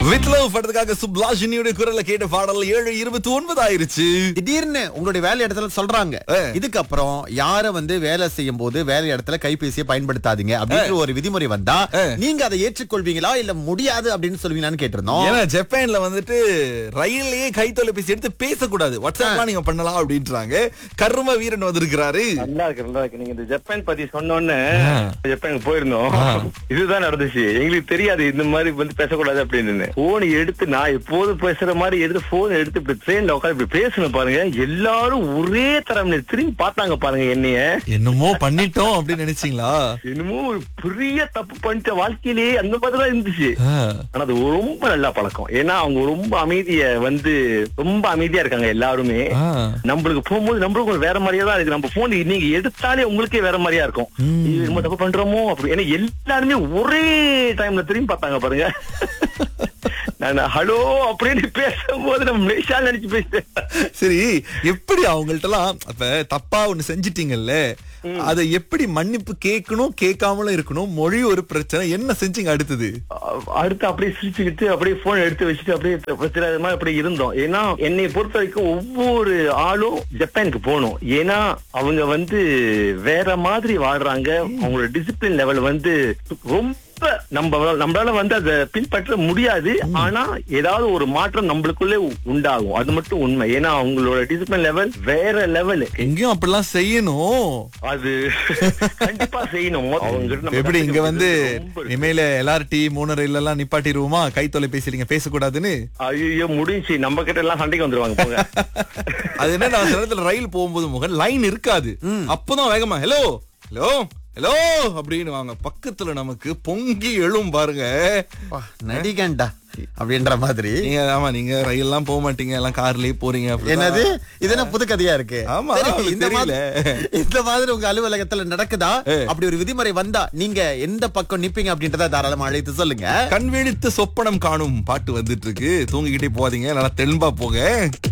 With love படத்துக்காக சுப்லாஷினியோட குரல்ல கேட்ட பாடல் ஏழு இருபத்தி ஒன்பது ஆயிருச்சு திடீர்னு உங்களுடைய வேலை இடத்துல சொல்றாங்க ஆ. இதுக்கப்புறம் யார வந்து வேலை செய்யும் போது வேலை இடத்துல கைபேசியை பயன்படுத்தாதீங்க அப்படின்ற ஒரு விதிமுறை வந்தா ஆ. நீங்க அதை ஏற்றுக்கொள்வீங்களா இல்ல முடியாது அப்படின்னு சொல்வீங்களான்னு கேட்டிருந்தோம் ஏன்னா ஜப்பான்ல வந்துட்டு ரயில்லயே கை தொலைபேசி எடுத்து பேசக்கூடாது வாட்ஸ்அப்லாம் நீங்க பண்ணலாம் அப்படின்றாங்க கர்ம வீரன் வந்திருக்கிறாரு நல்லா இருக்கு நல்லா இருக்கு நீங்க இந்த ஜப்பான் பத்தி சொன்னோன்னு ஜப்பானுக்கு போயிருந்தோம் இதுதான் நடந்துச்சு எங்களுக்கு தெரியாது இந்த மாதிரி வந்து பேசக்கூடாது அப்படின்னு போன் எடுத்து நான் எப்போதும் பேசுற மாதிரி எடுத்து போன் எடுத்து இப்படி ட்ரெயின்ல உட்காந்து இப்படி பேசணும் பாருங்க எல்லாரும் ஒரே தரம் திரும்பி பார்த்தாங்க பாருங்க என்னைய என்னமோ பண்ணிட்டோம் அப்படின்னு நினைச்சீங்களா என்னமோ ஒரு பெரிய தப்பு பண்ணிட்ட வாழ்க்கையிலேயே அந்த மாதிரி தான் இருந்துச்சு ஆ. ஆனா அது ரொம்ப நல்ல பழக்கம் ஏன்னா அவங்க ரொம்ப அமைதிய வந்து ரொம்ப அமைதியா இருக்காங்க எல்லாருமே ஆ. நம்மளுக்கு போகும்போது நம்மளுக்கு ஒரு வேற மாதிரியா தான் இருக்கு நம்ம போன் நீங்க எடுத்தாலே உங்களுக்கே வேற மாதிரியா இருக்கும் இது நம்ம தப்பு பண்றோமோ அப்படி ஏன்னா எல்லாருமே ஒரே டைம்ல திரும்பி பார்த்தாங்க பாருங்க நான் ஹலோ அப்படின்னு பேசும்போது நம்ம மலேசியா நினைச்சு பேசுறேன் சரி எப்படி அவங்கள்ட்ட எல்லாம் அப்ப தப்பா ஒண்ணு செஞ்சிட்டீங்கல்ல அதை எப்படி மன்னிப்பு கேட்கணும் கேட்காமலும் இருக்கணும் மொழி ஒரு பிரச்சனை என்ன செஞ்சீங்க அடுத்தது அ- அடுத்து அப்படியே சிரிச்சுக்கிட்டு அப்படியே போன் எடுத்து வச்சுட்டு அப்படியே பிரச்சனை மாதிரி அப்படியே இருந்தோம் ஏன்னா என்னை பொறுத்த வரைக்கும் ஒவ்வொரு ஆளும் ஜப்பானுக்கு போகணும் ஏன்னா அவங்க வந்து வேற மாதிரி வாழ்றாங்க அவங்களோட டிசிப்ளின் லெவல் வந்து ரொம்ப நம்ம நம்மளால வந்து அதை பின்பற்ற முடியாது ஆனா ஏதாவது ஒரு மாற்றம் நம்மளுக்குள்ளே உண்டாகும் அது மட்டும் உண்மை ஏன்னா அவங்களோட டிசிப்ளின் லெவல் வேற லெவல் எங்கேயும் அப்படிலாம் செய்யணும் அது கண்டிப்பா செய்யணும் அவங்க கிட்ட நம்ம எப்படி இங்க வந்து ரொம்ப இனிமேல எல்ஆர்டி மூணரை எல்லாம் நிப்பாட்டிடுவோமா கை தொலைபேசி நீங்க பேசக்கூடாதுன்னு ஐயோ முடிஞ்சு நம்ம கிட்ட எல்லாம் சண்டைக்கு வந்துருவாங்க போங்க அது என்ன நான் சில நேரத்துல ரயில் போகும்போது முகன் லைன் இருக்காது அப்பதான் வேகமா ஹலோ ஹலோ ஹலோ அப்படின்னு வாங்க பக்கத்துல நமக்கு பொங்கி எழும் பாருங்க வா, நடிகண்டா அப்படின்ற மாதிரி நீங்க ஆமா நீங்க ரயில் எல்லாம் போக மாட்டீங்க எல்லாம் கார்லயே போறீங்க அப்படிதான். என்னது இது என்ன புது கதையா இருக்கு ஆமா, சரி, அவங்களுக்கு இந்த மாதிரி தெரியல. இந்த மாதிரி உங்க அலுவலகத்துல நடக்குதா அப்படி ஒரு விதிமுறை வந்தா நீங்க எந்த பக்கம் நிப்பீங்க அப்படின்றத தாராளமா அழைத்து சொல்லுங்க கண் விழித்து சொப்பனம் காணும் பாட்டு வந்துட்டு இருக்கு தூங்கிக்கிட்டே போகாதீங்க நல்லா தெளிம்பா போங்க